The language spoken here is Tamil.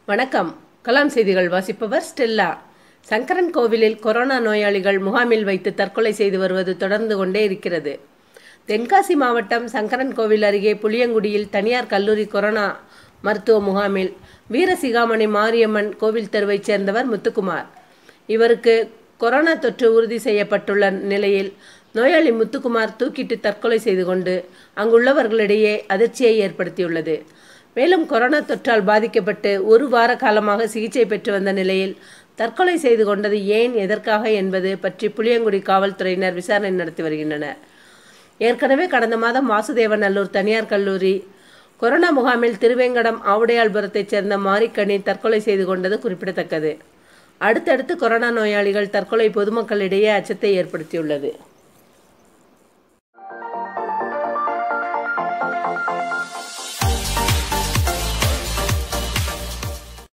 வணக்கம் கலாம் செய்திகள் வாசிப்பவர் ஸ்டெல்லா சங்கரன் கோவிலில் கொரோனா நோயாளிகள் முகாமில் வைத்து தற்கொலை செய்து வருவது தொடர்ந்து கொண்டே இருக்கிறது தென்காசி மாவட்டம் சங்கரன் கோவில் அருகே புளியங்குடியில் தனியார் கல்லூரி கொரோனா மருத்துவ முகாமில் வீரசிகாமணி மாரியம்மன் கோவில் தெருவைச் சேர்ந்தவர் முத்துக்குமார் இவருக்கு கொரோனா தொற்று உறுதி செய்யப்பட்டுள்ள நிலையில் நோயாளி முத்துக்குமார் தூக்கிட்டு தற்கொலை செய்து கொண்டு அங்குள்ளவர்களிடையே அதிர்ச்சியை ஏற்படுத்தியுள்ளது மேலும் கொரோனா தொற்றால் பாதிக்கப்பட்டு ஒரு வார காலமாக சிகிச்சை பெற்று வந்த நிலையில் தற்கொலை செய்து கொண்டது ஏன் எதற்காக என்பது பற்றி புளியங்குடி காவல்துறையினர் விசாரணை நடத்தி வருகின்றனர் ஏற்கனவே கடந்த மாதம் வாசுதேவநல்லூர் தனியார் கல்லூரி கொரோனா முகாமில் திருவேங்கடம் ஆவுடையாள்புரத்தைச் சேர்ந்த மாரிக்கணி தற்கொலை செய்து கொண்டது குறிப்பிடத்தக்கது அடுத்தடுத்து கொரோனா நோயாளிகள் தற்கொலை பொதுமக்களிடையே அச்சத்தை ஏற்படுத்தியுள்ளது